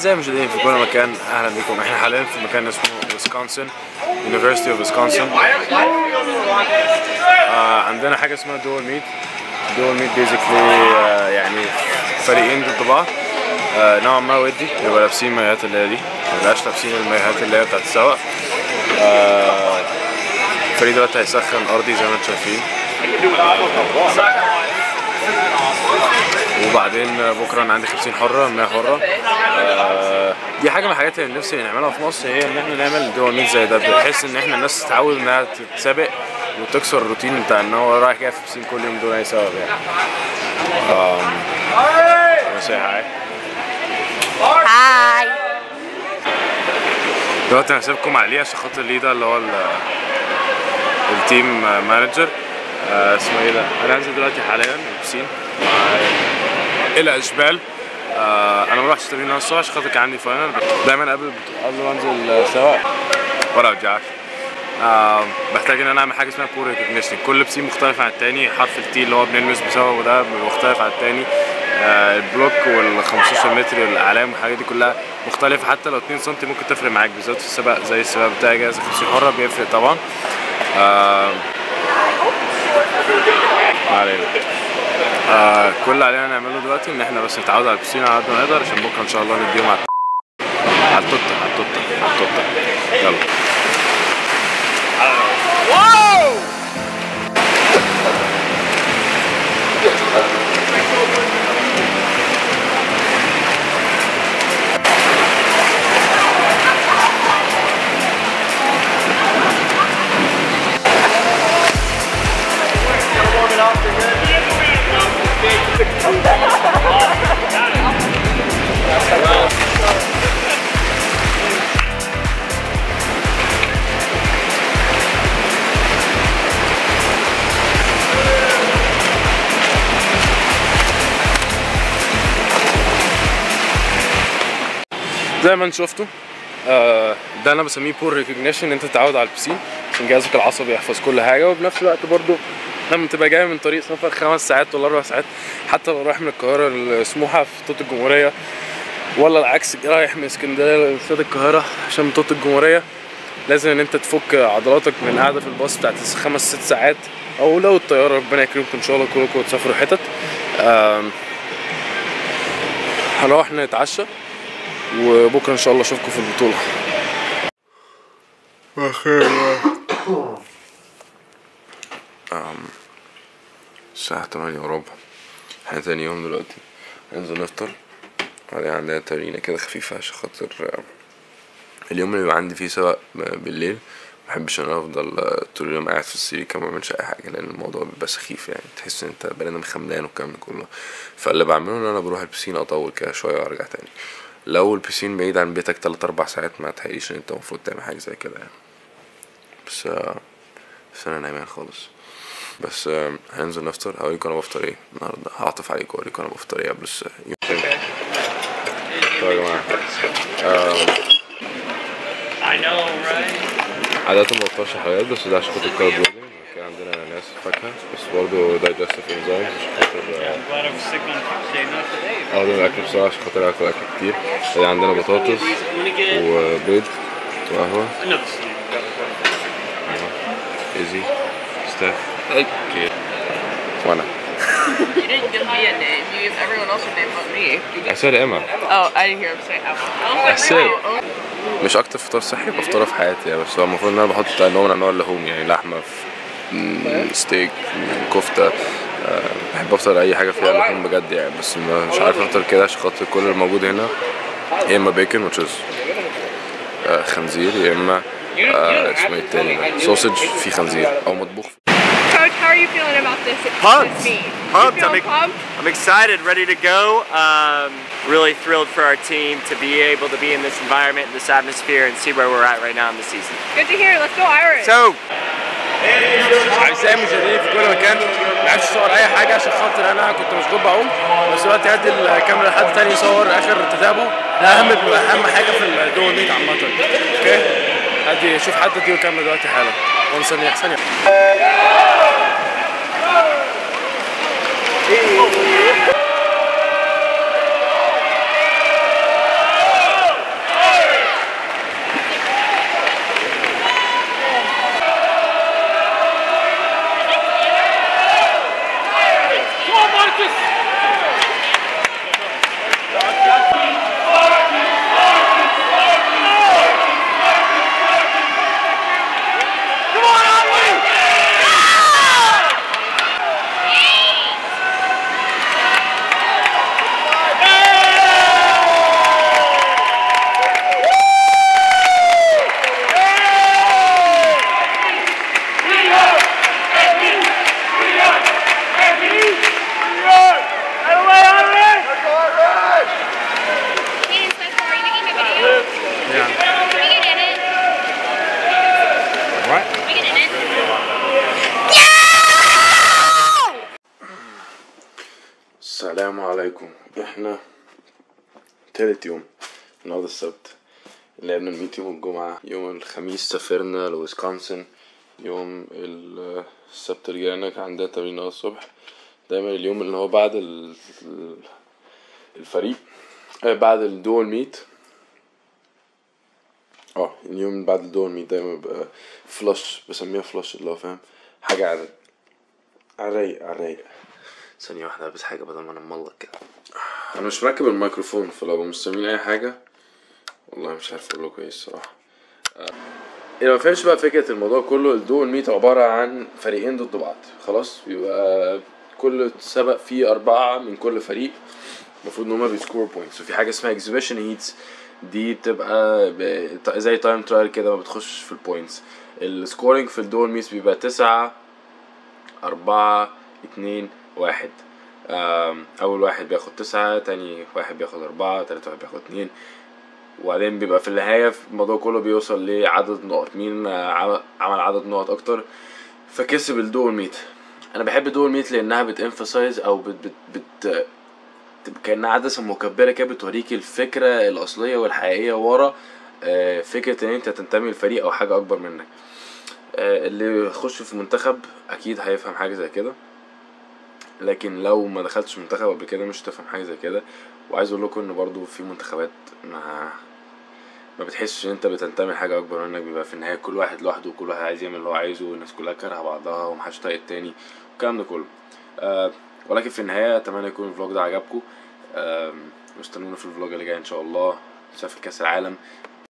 أعزائي المشاهدين في كل مكان أهلا بكم احنا حاليا في مكان اسمه ويسكونسن University of Wisconsin آه عندنا حاجة اسمها دول ميت دول ميت بيزيكلي آه يعني فريقين ضد بعض آه نوعا ما ودي بيبقى لابسين مايوهات اللي هي دي مبقاش لابسين المايوهات اللي هي بتاعت السواق آه الفريق دلوقتي هيسخن أرضي زي ما انتم شايفين وبعدين بكره انا عندي 50 حره 100 حره آه دي حاجه من الحاجات اللي نفسي نعملها في مصر هي ان احنا نعمل دول ميت زي ده بحيث ان احنا الناس تتعود انها تتسابق وتكسر الروتين بتاع ان هو رايح جاي في بسين كل يوم دون اي سبب يعني um, say hi هاي دلوقتي انا هسيبكم عليه عشان خاطر ليه ده اللي هو ال- التيم مانجر آه، اسمه ايه ده انا هنزل دلوقتي حاليا البسين مع الى اشبال آه، انا ما رحتش تمرين النهارده الصبح عشان خاطر كان عندي فاينل دايما قبل قبل ما انزل سواق ولا رجعت آه بحتاج ان انا اعمل حاجه اسمها بور ريكوجنيشن كل بسين مختلف عن التاني حرف التي اللي هو بنلمس بسببه ده بيبقى مختلف عن التاني آه البلوك وال 15 متر والاعلام والحاجات دي كلها مختلفه حتى لو 2 سم ممكن تفرق معاك بالذات في السباق زي السباق بتاعي جاهز 50 حره بيفرق طبعا آه ما علينا آه كل اللي علينا نعمله دلوقتي ان احنا بس نتعود على البسين على قد ما نقدر عشان بكره ان شاء الله نديهم على على التوتة على التوتة على التوتة يلا زي ما انتم شفتوا آه، ده انا بسميه بور ريكوجنيشن انت تتعود على البسين عشان جهازك العصبي يحفظ كل حاجه وبنفس الوقت برضو لما تبقى جاي من طريق سفر خمس ساعات ولا اربع ساعات حتى لو رايح من القاهره لسموحه في توت الجمهوريه ولا العكس رايح من اسكندريه لاستاد القاهره عشان من توت الجمهوريه لازم ان انت تفك عضلاتك من القعده في الباص بتاعت خمس ست ساعات او لو الطياره ربنا يكرمكم ان شاء الله كلكم تسافروا حتت آم، هنروح نتعشى وبكره ان شاء الله اشوفكم في البطوله بخير الساعة تمانية وربع احنا تاني يوم دلوقتي ننزل نفطر بعدين عندنا تمرينة كده خفيفة عشان خاطر آه، اليوم اللي بيبقى عندي فيه سواق بالليل محبش ان انا افضل آه، طول اليوم قاعد في السرير كده معملش اي حاجة لان الموضوع بيبقى سخيف يعني تحس ان انت بني ادم خملان والكلام ده كله فاللي بعمله ان انا بروح البسين اطول كده شوية وارجع تاني لو البسين بعيد عن بيتك تلات اربع ساعات ما تحقيش ان انت المفروض تعمل حاجة زي كده يعني بس آه، بس انا نايمان خالص بس آه، هننزل نفطر هوريكم انا بفطر ايه النهارده هعطف عليكم واوريكم انا بفطر ايه قبل الس- يوم تاني طيب يا جماعة آم، I know, right? عادة ما بفطرش حلويات بس ده عشان خاطر الكارب لودنج كان عندنا اناناس فاكهة بس برضه دايجستيف انزايم عشان خاطر آه، I'm glad I was sick on Tuesday, not today. اخدم الاكل بسرعة عشان خاطر اكل اكل كتير بعدين عندنا بطاطس Want to get وبيض وقهوة another sleep? ايزي ستاف اوكي وانا You didn't give me a name. You gave everyone else a name but me. You I said Emma Oh, I didn't hear him say Emma. I was I said- oh, oh. مش اكتر فطار صحي بفطره في حياتي يعني بس هو المفروض ان انا بحط نوع من انواع اللحوم يعني لحمه في مم، ستيك مم، كفته آه، بحب افطر اي حاجه فيها لحوم بجد يعني بس ما- مش عارف افطر كده عشان خاطر كل الموجود هنا يا اما بيكن which is آه، خنزير يا اما آه، اسمه ايه التاني سوسج في خنزير او مطبوخ Coach, how are you feeling about this? Pumped. This meet? Pumped. You I'm, feeling ex- pumped? I'm excited, ready to go. Um, really thrilled for our team to be able to be in this environment, this atmosphere, and see where we're at right now in the season. Good to hear. Let's go Irish. So, اعزائي المشاهدين في كل مكان ما عرفتش اصور اي حاجه عشان خاطر انا كنت مشغول بعوم بس دلوقتي هدي الكاميرا لحد تاني يصور اخر تتابع ده اهم بيبقى اهم حاجه في الدول ميت عامه اوكي هدي شوف حد اديله الكاميرا دلوقتي حالا وان ثانيه ثانيه عليكم احنا تالت يوم النهارده السبت لعبنا الميت يوم الجمعة يوم الخميس سافرنا لويسكونسن يوم ال- السبت رجعنا كان عندنا تمرين الصبح دايما اليوم اللي هو بعد ال- ال- الفريق آه، بعد الدول ميت اه اليوم اللي بعد الدول ميت دايما بيبقى فلاش بسميها فلاش اللي هو فاهم حاجة على على الرايق على الرايق ثانية واحدة بس حاجة بدل ما انا مملق كده انا مش مركب الميكروفون فلو مستنيين اي حاجة والله مش عارف اقول لكم ايه الصراحة اللي ما فهمش بقى فكرة الموضوع كله الدول ميت عبارة عن فريقين ضد بعض خلاص بيبقى كل سبق فيه أربعة من كل فريق المفروض إن هما بيسكور بوينتس وفي حاجة اسمها اكزيبيشن هيتس دي بتبقى ب- زي تايم ترايل كده ما بتخش في البوينتس السكورينج في الدول ميت بيبقى تسعة أربعة اتنين واحد آم، أول واحد بياخد تسعة تاني واحد بياخد أربعة تالت واحد بياخد اتنين وبعدين بيبقى في النهاية في الموضوع كله بيوصل لعدد نقط مين آه، عمل عمل عدد نقط أكتر فكسب الدول ميت أنا بحب الدول ميت لأنها بتنفسايز أو بت بت بت تبقى كأنها عدسة مكبرة كده بتوريك الفكرة الأصلية والحقيقية ورا آه، فكرة إن أنت تنتمي لفريق أو حاجة أكبر منك آه، اللي يخش في منتخب أكيد هيفهم حاجة زي كده لكن لو ما دخلتش منتخب قبل كده مش هتفهم حاجه زي كده وعايز اقول لكم ان برضو في منتخبات ما ما بتحسش ان انت بتنتمي لحاجه اكبر منك بيبقى في النهايه كل واحد لوحده وكل واحد عايز يعمل اللي هو عايزه والناس كلها كارهه بعضها ومحدش طايق التاني والكلام ده كله آه ولكن في النهايه اتمنى يكون الفلوج ده عجبكم آه واستنونا في الفلوج اللي جاي ان شاء الله نسافر كاس العالم